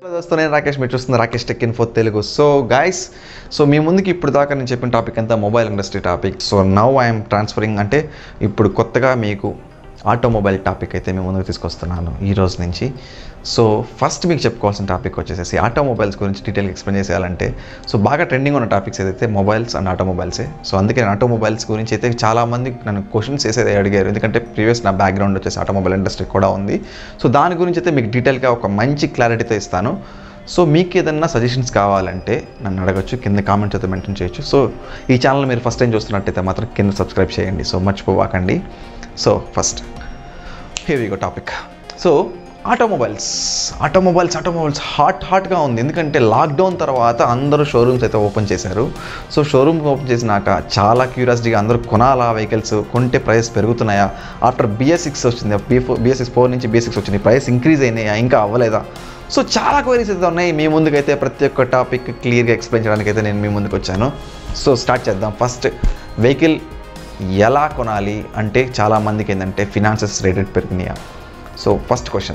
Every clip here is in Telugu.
దోస్తు నేను రాకేష్ మీరు చూస్తున్న Rakesh tech info Telugu so guys so మీ ముందుకి ఇప్పుడు దాకా నేను చెప్పిన టాపిక్ అంతా mobile industry topic so now I'm transferring అంటే ఇప్పుడు కొత్తగా మీకు ఆటోమొబైల్ టాపిక్ అయితే మీ ముందుకు తీసుకొస్తున్నాను ఈ రోజు నుంచి సో ఫస్ట్ మీకు చెప్పుకోవాల్సిన టాపిక్ వచ్చేసేసి ఆటోమొబైల్స్ గురించి డీటెయిల్గా ఎక్స్ప్లెయిన్ చేసేయాలంటే సో బాగా ట్రెండింగ్ ఉన్న టాపిక్స్ ఏదైతే మొబైల్స్ అండ్ ఆటోమొబైల్సే సో అందుకే నేను ఆటోమొబైల్స్ గురించి అయితే చాలామంది నన్ను క్వశ్చన్స్ వేసేది అడిగారు ఎందుకంటే ప్రీవియస్ నా బ్యాక్గ్రౌండ్ వచ్చేసి ఆటోమొబైల్ ఇండస్ట్రీ కూడా ఉంది సో దాని గురించి అయితే మీకు డీటెయిల్గా ఒక మంచి క్లారిటీతో ఇస్తాను సో మీకు ఏదన్నా సజెషన్స్ కావాలంటే నన్ను అడగచ్చు కింద కామెంట్స్ అయితే మెన్షన్ చేయొచ్చు సో ఈ ఛానల్ మీరు ఫస్ట్ టైం చూస్తున్నట్టయితే మాత్రం కింద సబ్స్క్రైబ్ చేయండి సో మర్చిపోవాకండి సో ఫస్ట్ హెవీగో topic so automobiles automobiles automobiles hot హాట్గా ఉంది ఎందుకంటే లాక్డౌన్ తర్వాత అందరూ షోరూమ్స్ అయితే ఓపెన్ చేశారు సో షోరూమ్ ఓపెన్ చేసినాక చాలా క్యూరియాసిటీగా అందరూ కొనాలా వెహికల్స్ కొంటే ప్రైస్ పెరుగుతున్నాయా ఆఫ్టర్ బిఎస్ సిక్స్ వచ్చింది B four BS six four నుంచి బిఎస్ సిక్స్ వచ్చింది ప్రైస్ ఇంక్రీజ్ అయినాయా ఇంకా అవ్వలేదా సో చాలా క్వైరీస్ అయితే ఉన్నాయి మీ ముందుకైతే ప్రతి ఒక్క టాపిక్ క్లియర్గా ఎక్స్ప్లెయిన్ చేయడానికి అయితే నేను మీ ముందుకు వచ్చాను సో స్టార్ట్ చేద్దాం ఫస్ట్ వెహికల్ ఎలా కొనాలి అంటే చాలామందికి ఏంటంటే ఫినాన్సెస్ రేటెడ్ పెరిగినాయా సో ఫస్ట్ క్వశ్చన్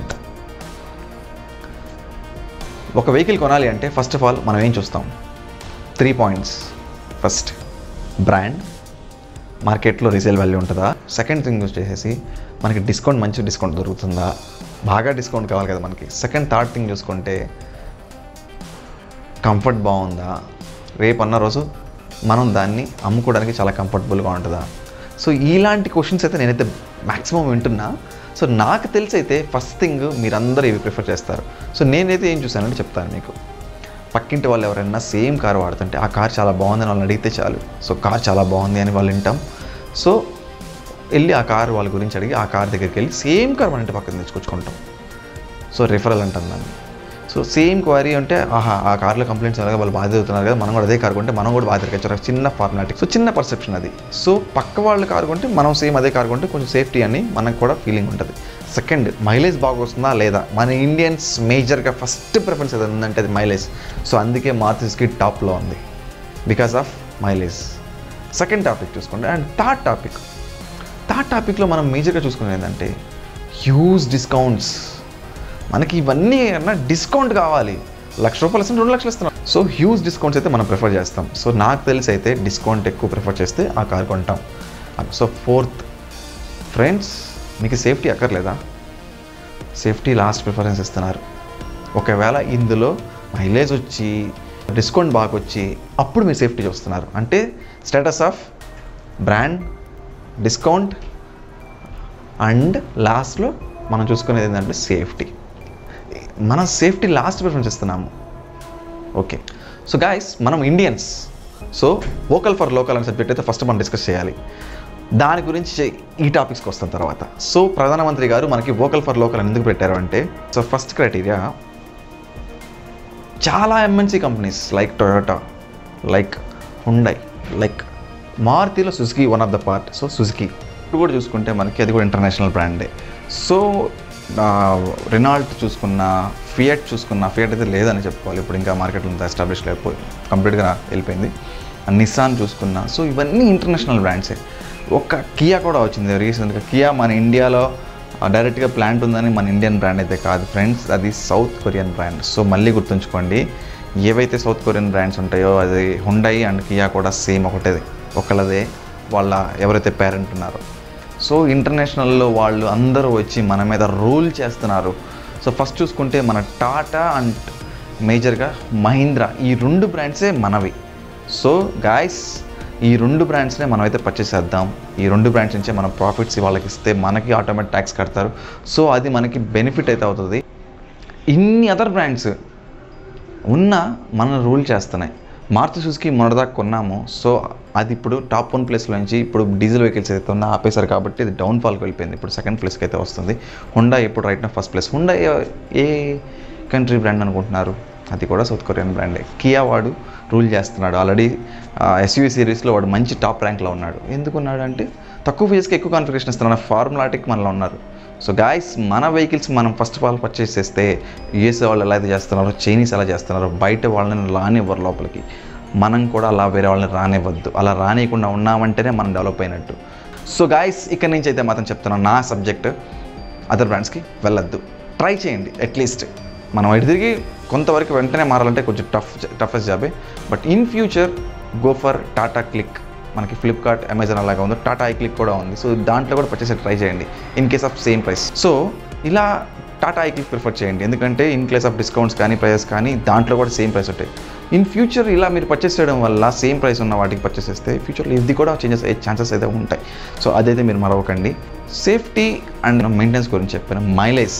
ఒక వెహికల్ కొనాలి అంటే ఫస్ట్ ఆఫ్ ఆల్ మనం ఏం చూస్తాం త్రీ పాయింట్స్ ఫస్ట్ బ్రాండ్ మార్కెట్లో రీసేల్ వాల్యూ ఉంటుందా సెకండ్ థింగ్ వచ్చేసేసి మనకి డిస్కౌంట్ మంచి డిస్కౌంట్ దొరుకుతుందా బాగా డిస్కౌంట్ కావాలి కదా మనకి సెకండ్ థర్డ్ థింగ్ చూసుకుంటే కంఫర్ట్ బాగుందా రేపు అన్న రోజు మనం దాన్ని అమ్ముకోవడానికి చాలా కంఫర్టబుల్గా ఉంటుందా సో ఇలాంటి క్వశ్చన్స్ అయితే నేనైతే మ్యాక్సిమం వింటున్నా సో నాకు తెలిసి అయితే ఫస్ట్ థింగ్ మీరందరూ ఇవి ప్రిఫర్ చేస్తారు సో నేనైతే ఏం చూసానంటే చెప్తాను మీకు పక్కింటి వాళ్ళు ఎవరైనా సేమ్ కార్ వాడుతుంటే ఆ కార్ చాలా బాగుందని వాళ్ళని అడిగితే చాలు సో కార్ చాలా బాగుంది అని వాళ్ళు వింటాం సో వెళ్ళి ఆ కార్ వాళ్ళ గురించి అడిగి ఆ కార్ దగ్గరికి వెళ్ళి సేమ్ కార్ మన ఇంటి పక్కన తెచ్చుకొచ్చుకుంటాం సో రిఫరల్ అంటాం దాన్ని సో సేమ్ క్వైరీ అంటే ఆహా ఆ కార్లో కంప్లైంట్స్ అలాగే వాళ్ళు బాధ అవుతున్నారు కదా మనం కూడా అదే కార్ కొంటే మనం కూడా బాధ తిరగచ్చు చిన్న ఫార్మాలిటీ సో చిన్న పర్సెప్షన్ అది సో పక్క వాళ్ళ కార్ కొంటే మనం సేమ్ అదే కార్ కొంటే కొంచెం సేఫ్టీ అని మనకు కూడా ఫీలింగ్ ఉంటుంది సెకండ్ మైలేజ్ బాగా వస్తుందా లేదా మన ఇండియన్స్ మేజర్గా ఫస్ట్ ప్రిఫరెన్స్ ఏదైనా ఉందంటే అది మైలేజ్ సో అందుకే మారుతిస్కి టాప్లో ఉంది because of mileage second topic చూసుకోండి అండ్ థర్డ్ టాపిక్ థర్డ్ టాపిక్లో మనం మేజర్గా చూసుకునేది ఏంటంటే హ్యూజ్ డిస్కౌంట్స్ మనకి ఇవన్నీ అన్న డిస్కౌంట్ కావాలి లక్ష రూపాయలు ఇస్తే రెండు లక్షలు ఇస్తున్నాం సో హ్యూజ్ డిస్కౌంట్స్ అయితే మనం ప్రిఫర్ చేస్తాం సో నాకు తెలిసి అయితే డిస్కౌంట్ ఎక్కువ ప్రిఫర్ చేస్తే ఆ కార్ కొంటాం సో ఫోర్త్ ఫ్రెండ్స్ మీకు సేఫ్టీ అక్కర్లేదా సేఫ్టీ లాస్ట్ ప్రిఫరెన్స్ ఇస్తున్నారు ఒకవేళ ఇందులో మైలేజ్ వచ్చి డిస్కౌంట్ బాగా వచ్చి అప్పుడు మీరు సేఫ్టీ చూస్తున్నారు అంటే status of brand discount and లాస్ట్లో మనం చూసుకునేది ఏంటంటే సేఫ్టీ మనం సేఫ్టీ లాస్ట్ ప్రిఫరెన్స్ ఇస్తున్నాము ఓకే సో గాయస్ మనం Indians so vocal for local అనే సబ్జెక్ట్ అయితే ఫస్ట్ మనం డిస్కస్ చేయాలి దాని గురించి చే- ఈ టాపిక్స్కి వస్తాం తర్వాత సో ప్రధానమంత్రి గారు మనకి వోకల్ ఫర్ లోకల్ అని ఎందుకు పెట్టారు అంటే సో ఫస్ట్ క్రైటీరియా చాలా MNC companies like Toyota like Hyundai like మారుతిలో Suzuki one of the part so Suzuki ఇప్పుడు కూడా చూసుకుంటే మనకి అది కూడా ఇంటర్నేషనల్ బ్రాండే సో రెనాల్ట్ చూసుకున్న ఫియట్ చూసుకున్న ఫియట్ అయితే లేదని చెప్పుకోవాలి ఇప్పుడు ఇంకా మార్కెట్లో అంతా ఎస్టాబ్లిష్ లేకపోయి కంప్లీట్గా వెళ్ళిపోయింది నిస్సాన్ చూసుకున్నా సో ఇవన్నీ ఇంటర్నేషనల్ బ్రాండ్సే ఒక కియా కూడా వచ్చింది రీసెంట్గా కియా మన ఇండియాలో డైరెక్ట్గా ప్లాంట్ ఉందని మన ఇండియన్ బ్రాండ్ అయితే కాదు ఫ్రెండ్స్ అది సౌత్ కొరియన్ బ్రాండ్ సో మళ్ళీ గుర్తుంచుకోండి ఏవైతే సౌత్ కొరియన్ బ్రాండ్స్ ఉంటాయో అది హుండై అండ్ కియా కూడా సేమ్ ఒకటే ఒకళ్ళదే వాళ్ళ ఎవరైతే పేరెంట్ ఉన్నారో సో ఇంటర్నేషనల్లో వాళ్ళు అందరూ వచ్చి మన మీద రూల్ చేస్తున్నారు సో ఫస్ట్ చూసుకుంటే మన టాటా అండ్ మేజర్గా మహీంద్రా ఈ రెండు బ్రాండ్సే మనవి సో గాయస్ ఈ రెండు బ్రాండ్స్నే మనం అయితే పర్చేస్ చేద్దాం ఈ రెండు బ్రాండ్స్ నుంచే మనం ప్రాఫిట్స్ వాళ్ళకి ఇస్తే మనకి ఆటోమేటిక్ ట్యాక్స్ కడతారు సో అది మనకి బెనిఫిట్ అయితే అవుతుంది ఇన్ని అదర్ బ్రాండ్స్ ఉన్నా మనం రూల్ చేస్తున్నాయి మారుతి సుజుకి మొన్నటిదాకా కొన్నాము సో అది ఇప్పుడు టాప్ వన్ ప్లేస్లో నుంచి ఇప్పుడు డీజిల్ వెహికల్స్ అయితే ఉన్నా ఆపేశారు కాబట్టి ఇది డౌన్ ఫాల్కి వెళ్ళిపోయింది ఇప్పుడు సెకండ్ ప్లేస్కి అయితే వస్తుంది హుండా ఇప్పుడు రైట్ నా ఫస్ట్ ప్లేస్ హుండా ఏ- ఏ కంట్రీ బ్రాండ్ అనుకుంటున్నారు అది కూడా సౌత్ కొరియన్ బ్రాండే కియా వాడు రూల్ చేస్తున్నాడు ఆల్రెడీ ఎస్యూవీ సిరీస్లో వాడు మంచి టాప్ ర్యాంక్లో ఉన్నాడు ఎందుకున్నాడు అంటే తక్కువ ఫీజుకి ఎక్కువ కాన్ఫిగరేషన్ ఇస్తున్నాడు ఫార్ములాటిక్ మనలో ఉన్నారు సో గాయస్ మన వెహికల్స్ మనం ఫస్ట్ ఆఫ్ ఆల్ పర్చేస్ చేస్తే యూఎస్ఏ వాళ్ళు ఎలా అయితే చేస్తున్నారో చైనీస్ ఎలా చేస్తున్నారో బయట వాళ్ళని రానివ్వరు లోపలికి మనం కూడా అలా వేరే వాళ్ళని రానివ్వద్దు అలా రానియకుండా ఉన్నామంటేనే మనం డెవలప్ అయినట్టు సో గాయస్ ఇక్కడ నుంచి అయితే మాత్రం చెప్తున్నాను నా సబ్జెక్ట్ అదర్ బ్రాండ్స్కి వెళ్ళొద్దు ట్రై చేయండి అట్లీస్ట్ మనం ఇటు తిరిగి కొంతవరకు వెంటనే మారాలంటే కొంచెం టఫ్ టఫెస్ట్ జాబే but in future go for Tata Cliq మనకి ఫ్లిప్కార్ట్ అమెజాన్ అలాగా ఉంది టాటా ఐ క్లిక్ కూడా ఉంది సో దాంట్లో కూడా పర్చేస్ ట్రై చేయండి in case of same price so ఇలా టాటా ఐ క్లిక్ ప్రిఫర్ చేయండి ఎందుకంటే ఇన్ కేస్ ఆఫ్ డిస్కౌంట్స్ కానీ ప్రైజెస్ కానీ దాంట్లో కూడా సేమ్ ప్రైస్ ఉంటాయి ఇన్ ఫ్యూచర్ ఇలా మీరు పర్చేస్ చేయడం వల్ల సేమ్ ప్రైస్ ఉన్న వాటికి పర్చేస్ చేస్తే ఫ్యూచర్లో ఇది కూడా చేంజెస్ అయ్యే ఛాన్సెస్ అయితే ఉంటాయి సో అదైతే మీరు మరవకండి సేఫ్టీ అండ్ మెయింటెనెన్స్ గురించి చెప్పాను మైలేజ్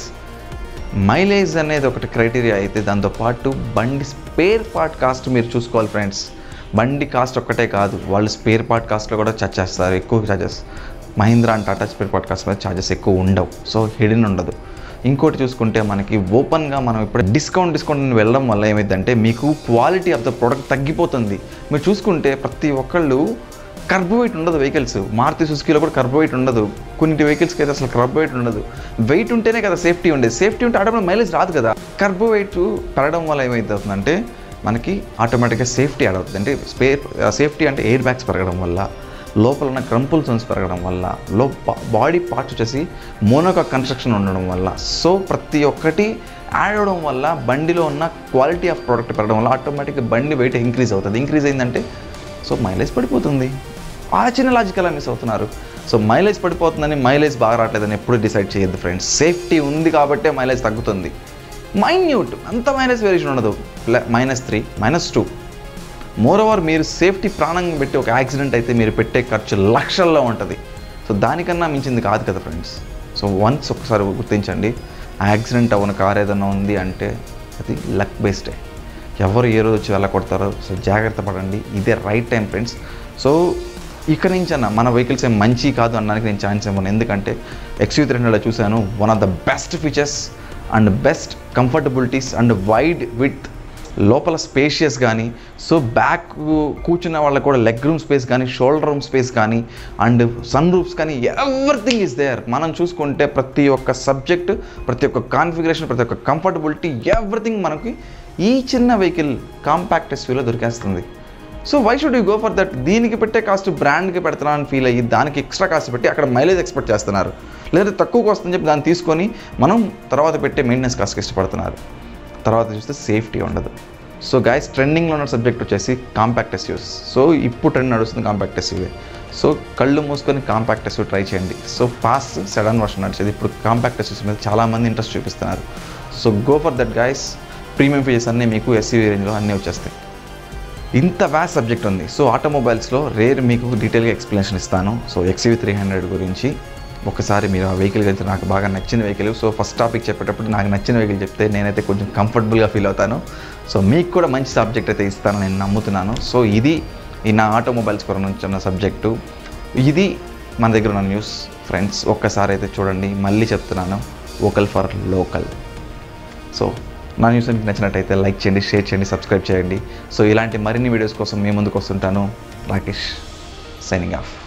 మైలేజ్ అనేది ఒకటి క్రైటీరియా అయితే దాంతోపాటు బండి స్పేర్ పార్ట్ కాస్ట్ మీరు చూసుకోవాలి ఫ్రెండ్స్ బండి కాస్ట్ ఒక్కటే కాదు వాళ్ళు స్పేర్ పార్ట్ కాస్ట్లో కూడా చార్జ్ చేస్తారు ఎక్కువ charges Mahindra and Tata spare part cost మీద ఛార్జెస్ ఎక్కువ ఉండవు సో హిడెన్ ఉండదు ఇంకోటి చూసుకుంటే మనకి ఓపెన్గా మనం ఇప్పుడు డిస్కౌంట్ డిస్కౌంట్ అని వెళ్ళడం వల్ల ఏమైందంటే మీకు క్వాలిటీ ఆఫ్ ద ప్రోడక్ట్ తగ్గిపోతుంది మీరు చూసుకుంటే ప్రతి ఒక్కళ్ళు కర్బ్ వెయిట్ ఉండదు వెహికల్స్ మారుతి సుజుకీలో కూడా కర్బ్ వెయిట్ ఉండదు కొన్ని వెహికల్స్కి అయితే అసలు కర్బ్ వెయిట్ ఉండదు వెయిట్ ఉంటేనే కదా సేఫ్టీ ఉండేది సేఫ్టీ ఉంటే ఆటోమేటిక్ మైలేజ్ రాదు కదా కర్బ్ వెయిట్ పెరగడం వల్ల ఏమైతుందంటే మనకి ఆటోమేటిక్గా సేఫ్టీ యాడ్ అవుతుంది అంటే స్పేర్ సేఫ్టీ అంటే ఎయిర్ బ్యాగ్స్ పెరగడం వల్ల లోపల ఉన్న క్రంపుల్ జోన్స్ పెరగడం వల్ల లో బాడీ పార్ట్స్ వచ్చేసి మోనోకా కన్స్ట్రక్షన్ ఉండడం వల్ల సో ప్రతి ఒక్కటి యాడ్ అవడం వల్ల బండిలో ఉన్న క్వాలిటీ ఆఫ్ ప్రోడక్ట్ పెరగడం వల్ల ఆటోమేటిక్గా బండి వెయిట్ ఇంక్రీజ్ అవుతుంది ఇంక్రీజ్ అయిందంటే సో మైలేజ్ పడిపోతుంది ఆ చిన్న లాజిక్ ఎలా మిస్ అవుతున్నారు సో మైలేజ్ పడిపోతుందని మైలేజ్ బాగా రావట్లేదని ఎప్పుడు డిసైడ్ చేయొద్దు ఫ్రెండ్స్ సేఫ్టీ ఉంది కాబట్టే మైలేజ్ తగ్గుతుంది మైన్యూట్ అంత మైనస్ వేరియేషన్ ఉండదు minus three minus two more over మీరు సేఫ్టీ ప్రాణం పెట్టి ఒక యాక్సిడెంట్ అయితే మీరు పెట్టే ఖర్చు లక్షల్లో ఉంటుంది సో దానికన్నా మించింది కాదు కదా ఫ్రెండ్స్ సో వన్స్ ఒకసారి గుర్తించండి యాక్సిడెంట్ అవ్వని కార్ ఏదైనా ఉంది అంటే అది లక్ బేస్డే ఎవరు ఏ రోజు వచ్చి వెళ్ళకొడతారో సో జాగ్రత్త పడండి ఇదే రైట్ టైం ఫ్రెండ్స్ సో ఇక్కడ నుంచి అన్న మన వెహికల్స్ ఏం మంచి కాదు అనడానికి నేను ఛాన్స్ ఇవ్వను ఎందుకంటే ఎక్స్యూ త్రీ హండ్రెడ్లో చూశాను one of the best features and best comfortabilities and wide with లోపల స్పేషియస్ కానీ సో బ్యాక్ కూర్చున్న వాళ్ళకి కూడా లెగ్ రూమ్ స్పేస్ కానీ షోల్డర్ రూమ్ స్పేస్ కానీ అండ్ సన్ రూఫ్స్ కానీ ఎవ్రీథింగ్ ఈజ్ దేర్ మనం చూసుకుంటే ప్రతి ఒక్క సబ్జెక్ట్ ప్రతి ఒక్క కాన్ఫిగరేషన్ ప్రతి ఒక్క కంఫర్టబిలిటీ ఎవ్రీథింగ్ మనకి ఈ చిన్న వెహికల్ కాంపాక్ట్ ఎస్వీలో దొరికేస్తుంది so why should you go for that దీనికి పెట్టే కాస్ట్ బ్రాండ్కి పెడుతున్నాను ఫీల్ అయ్యి దానికి ఎక్స్ట్రా కాస్ట్ పెట్టి అక్కడ మైలేజ్ ఎక్స్పెక్ట్ చేస్తున్నారు లేదా తక్కువకి వస్తుందని చెప్పి దాన్ని తీసుకొని మనం తర్వాత పెట్టే మెయింటెనెన్స్ కాస్ట్కి ఇష్టపడుతున్నారు తర్వాత చూస్తే సేఫ్టీ ఉండదు సో గాయస్ ట్రెండింగ్లో ఉన్న సబ్జెక్ట్ వచ్చేసి కాంపాక్ట్ ఎస్యూస్ సో ఇప్పుడు ట్రెండ్ నడుస్తుంది కాంపాక్ట్ ఎస్యూవే సో కళ్ళు మూసుకొని కాంపాక్ట్ ఎస్యూ ట్రై చేయండి సో ఫాస్ట్ సెడన్ వర్షన్ నడిచేది ఇప్పుడు కాంపాక్ట్ ఎస్యూస్ మీద చాలామంది ఇంట్రెస్ట్ చూపిస్తున్నారు so go for that guys premium features అన్నీ మీకు ఎస్యూవీ రేంజ్లో అన్నీ వచ్చేస్తాయి ఇంత వ్యాస్ సబ్జెక్ట్ ఉంది సో ఆటోమొబైల్స్లో రేర్ మీకు డీటెయిల్గా ఎక్స్ప్లెనేషన్ ఇస్తాను సో ఎక్స్యూవీ త్రీ హండ్రెడ్ గురించి ఒకసారి మీరు ఆ వెహికల్ అయితే నాకు బాగా నచ్చిన వెహికల్ సో ఫస్ట్ టాపిక్ చెప్పేటప్పుడు నాకు నచ్చిన వెహికల్ చెప్తే నేనైతే కొంచెం కంఫర్టబుల్గా ఫీల్ అవుతాను సో మీకు కూడా మంచి సబ్జెక్ట్ అయితే ఇస్తాను నేను నమ్ముతున్నాను సో ఇది ఈ నా ఆటోమొబైల్స్ గురించి ఉన్న సబ్జెక్టు ఇది మన దగ్గర ఉన్న న్యూస్ ఫ్రెండ్స్ ఒక్కసారి అయితే చూడండి మళ్ళీ చెప్తున్నాను వోకల్ ఫర్ లోకల్ సో నా న్యూస్ మీకు నచ్చినట్టయితే లైక్ చేయండి షేర్ చేయండి సబ్స్క్రైబ్ చేయండి సో ఇలాంటి మరిన్ని వీడియోస్ కోసం మీ ముందుకు వస్తుంటాను రాకేష్ సైనింగ్ ఆఫ్